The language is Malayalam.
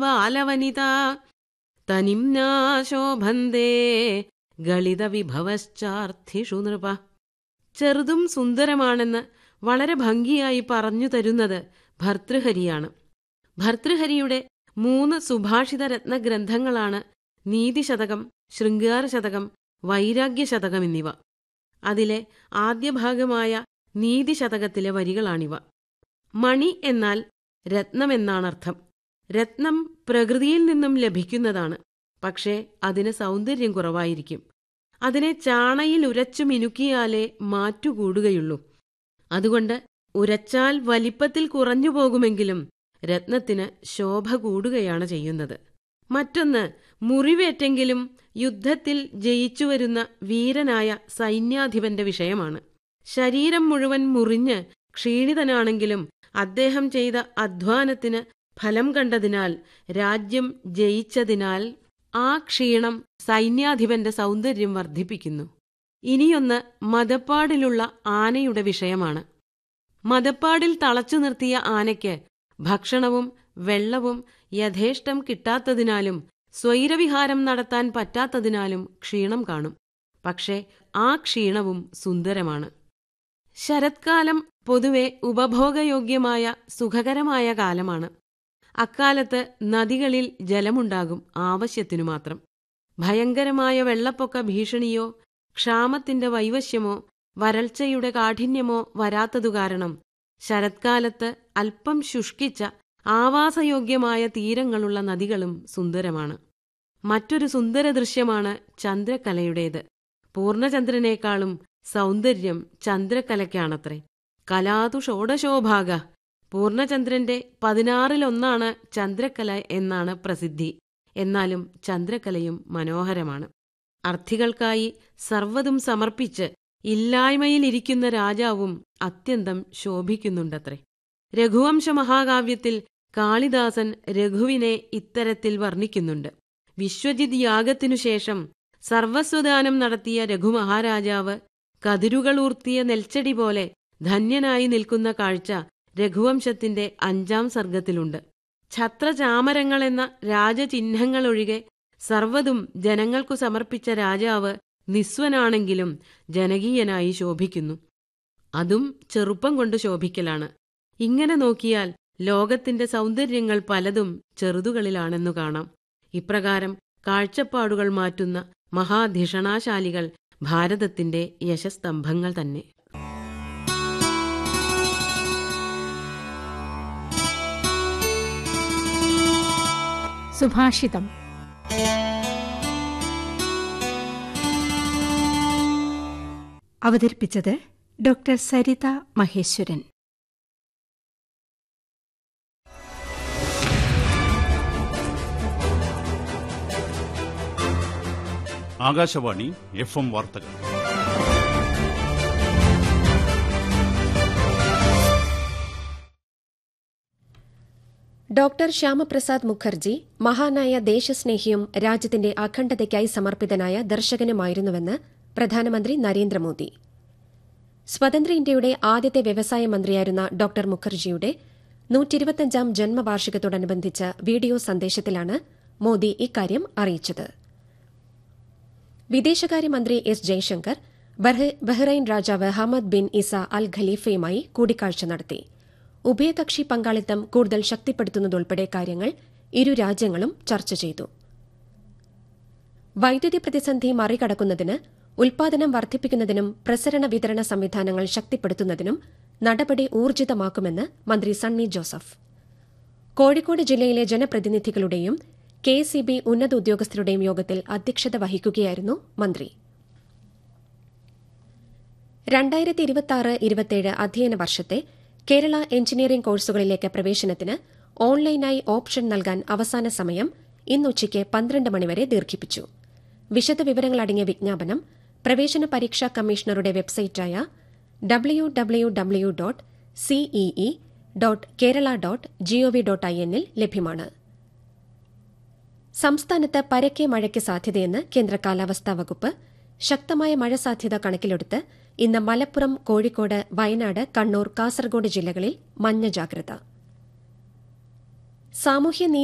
ബാലവനിത തനിംനാ ശോഭന്തേ ഗളിതവിഭവശ്ചാർത്ഥിഷു നൃപ ചെറുതും സുന്ദരമാണെന്ന് വളരെ ഭംഗിയായി പറഞ്ഞു തരുന്നത് ഭർതൃഹരിയാണ് ഭർതൃഹരിയുടെ മൂന്ന് സുഭാഷിത രത്നഗ്രന്ഥങ്ങളാണ് നീതിശതകം ശൃംഗാരശതകം വൈരാഗ്യശതകം എന്നിവ അതിലെ ആദ്യ ഭാഗമായ നീതിശതകത്തിലെ വരികളാണിവ മണി എന്നാൽ രത്നമെന്നാണർത്ഥം രത്നം പ്രകൃതിയിൽ നിന്നും ലഭിക്കുന്നതാണ് പക്ഷേ അതിന് സൗന്ദര്യം കുറവായിരിക്കും അതിനെ ചാണയിൽ ഉരച്ചു മിനുക്കിയാലേ മാറ്റുകൂടുകയുള്ളൂ അതുകൊണ്ട് ഉരച്ചാൽ വലിപ്പത്തിൽ കുറഞ്ഞു പോകുമെങ്കിലും രത്നത്തിന് ശോഭ കൂടുകയാണ് ചെയ്യുന്നത് മറ്റൊന്ന് മുറിവേറ്റെങ്കിലും യുദ്ധത്തിൽ ജയിച്ചുവരുന്ന വീരനായ സൈന്യാധിപന്റെ വിഷയമാണ് ശരീരം മുഴുവൻ മുറിഞ്ഞ് ക്ഷീണിതനാണെങ്കിലും അദ്ദേഹം ചെയ്ത അധ്വാനത്തിന് ഫലം കണ്ടതിനാൽ രാജ്യം ജയിച്ചതിനാൽ ആ ക്ഷീണം സൈന്യാധിപന്റെ സൗന്ദര്യം വർദ്ധിപ്പിക്കുന്നു ഇനിയൊന്ന് മതപ്പാടിലുള്ള ആനയുടെ വിഷയമാണ് മതപ്പാടിൽ തളച്ചു നിർത്തിയ ആനയ്ക്ക് ഭക്ഷണവും വെള്ളവും യഥേഷ്ടം കിട്ടാത്തതിനാലും സ്വൈരവിഹാരം നടത്താൻ പറ്റാത്തതിനാലും ക്ഷീണം കാണും പക്ഷേ ആ ക്ഷീണവും സുന്ദരമാണ് ശരത്കാലം പൊതുവെ ഉപഭോഗയോഗ്യമായ സുഖകരമായ കാലമാണ് അക്കാലത്ത് നദികളിൽ ജലമുണ്ടാകും ആവശ്യത്തിനു മാത്രം ഭയങ്കരമായ വെള്ളപ്പൊക്ക ഭീഷണിയോ ക്ഷാമത്തിന്റെ വൈവശ്യമോ വരൾച്ചയുടെ കാഠിന്യമോ വരാത്തതു കാരണം ശരത്കാലത്ത് അല്പം ശുഷ്കിച്ച ആവാസയോഗ്യമായ തീരങ്ങളുള്ള നദികളും സുന്ദരമാണ് മറ്റൊരു സുന്ദര ദൃശ്യമാണ് ചന്ദ്രക്കലയുടേത് പൂർണ്ണചന്ദ്രനേക്കാളും സൗന്ദര്യം ചന്ദ്രക്കലയ്ക്കാണത്രേ കലാതു ഷോഡശോഭാഗ പൂർണ്ണചന്ദ്രന്റെ പതിനാറിലൊന്നാണ് ചന്ദ്രക്കല എന്നാണ് പ്രസിദ്ധി എന്നാലും ചന്ദ്രക്കലയും മനോഹരമാണ് അർത്ഥികൾക്കായി സർവ്വതും സമർപ്പിച്ച് ഇല്ലായ്മയിലിരിക്കുന്ന രാജാവും അത്യന്തം ശോഭിക്കുന്നുണ്ടത്രേ രഘുവംശ മഹാകാവ്യത്തിൽ കാളിദാസൻ രഘുവിനെ ഇത്തരത്തിൽ വർണ്ണിക്കുന്നുണ്ട് വിശ്വജിത് യാഗത്തിനു ശേഷം സർവസ്വദാനം നടത്തിയ രഘുമഹാരാജാവ് കതിരുകളൂർത്തിയ നെൽച്ചെടി പോലെ ധന്യനായി നിൽക്കുന്ന കാഴ്ച രഘുവംശത്തിന്റെ അഞ്ചാം സർഗത്തിലുണ്ട് ഛത്രചാമരങ്ങളെന്ന രാജചിഹ്നങ്ങളൊഴികെ സർവ്വതും ജനങ്ങൾക്കു സമർപ്പിച്ച രാജാവ് നിസ്വനാണെങ്കിലും ജനകീയനായി ശോഭിക്കുന്നു അതും ചെറുപ്പം കൊണ്ട് ശോഭിക്കലാണ് ഇങ്ങനെ നോക്കിയാൽ ലോകത്തിന്റെ സൗന്ദര്യങ്ങൾ പലതും ചെറുതുകളിലാണെന്നു കാണാം ഇപ്രകാരം കാഴ്ചപ്പാടുകൾ മാറ്റുന്ന മഹാധിഷണാശാലികൾ ഭാരതത്തിന്റെ യശസ്തംഭങ്ങൾ തന്നെ സുഭാഷിതം അവതരിപ്പിച്ചത് doctor Saritha Maheshwaran Akashvani F M വാർത്തകൾ ഡോക്ടർ ശ്യാമപ്രസാദ് മുഖർജി മഹാനായ ദേശസ്നേഹിയും രാജ്യത്തിന്റെ അഖണ്ഡതയ്ക്കായി സമർപ്പിതനായ ദർശകനുമായിരുന്നുവെന്ന് പ്രധാനമന്ത്രി നരേന്ദ്രമോദി സ്വതന്ത്ര ഇന്ത്യയുടെ ആദ്യത്തെ വ്യവസായ മന്ത്രിയായിരുന്ന ഡോക്ടർ മുഖർജിയുടെ നൂറ്റിരുപത്തഞ്ചാം ജന്മവാർഷികത്തോടനുബന്ധിച്ച വീഡിയോ സന്ദേശത്തിലാണ് മോദി ഇക്കാര്യം അറിയിച്ചത് വിദേശകാര്യമന്ത്രി എസ് ജയശങ്കർ ബഹ്റൈൻ രാജാവ് ഹമദ് ബിൻ ഇസ അൽ ഖലീഫയുമായി കൂടിക്കാഴ്ച നടത്തി ഉഭയകക്ഷി പങ്കാളിത്തം കൂടുതൽ ശക്തിപ്പെടുത്തുന്നതുൾപ്പെടെ കാര്യങ്ങൾ ഇരു രാജ്യങ്ങളും ചർച്ച ചെയ്തു വൈദ്യുതി പ്രതിസന്ധി മറികടക്കുന്നതിന് ഉൽപാദനം വർദ്ധിപ്പിക്കുന്നതിനും പ്രസരണ വിതരണ സംവിധാനങ്ങൾ ശക്തിപ്പെടുത്തുന്നതിനും നടപടി ഊർജിതമാക്കുമെന്ന് മന്ത്രി സണ്ണി ജോസഫ് കോഴിക്കോട് ജില്ലയിലെ ജനപ്രതിനിധികളുടെയും കെ എസ് ഇ ബി ഉന്നത ഉദ്യോഗസ്ഥരുടെയും യോഗത്തിൽ അധ്യക്ഷത വഹിക്കുകയായിരുന്നു മന്ത്രി രണ്ടായിരത്തി ഇരുപത്തിയാറ് ഇരുപത്തിയേഴ് അധ്യയന വർഷത്തെ കേരള എഞ്ചിനീയറിംഗ് കോഴ്സുകളിലേക്ക് പ്രവേശനത്തിന് ഓൺലൈനായി ഓപ്ഷൻ നൽകാൻ അവസാന സമയം ഇന്നുച്ചയ്ക്ക് പന്ത്രണ്ട് മണിവരെ ദീർഘിപ്പിച്ചു വിശദവിവരങ്ങളടങ്ങിയ വിജ്ഞാപനം പ്രവേശന പരീക്ഷാ കമ്മീഷണറുടെ വെബ്സൈറ്റായ W W W dot CEE dot Kerala dot GOV dot I എന്നിൽ ലഭ്യമാണ് സംസ്ഥാനത്ത് പരക്കെ മഴയ്ക്ക് സാധ്യതയെന്ന് കേന്ദ്ര കാലാവസ്ഥാ വകുപ്പ് ശക്തമായ മഴ സാധ്യത കണക്കിലെടുത്ത് ഇന്ന് മലപ്പുറം കോഴിക്കോട് വയനാട് കണ്ണൂർ കാസർഗോഡ് ജില്ലകളിൽ മഞ്ഞ ജാഗ്രത സാമൂഹ്യനീതി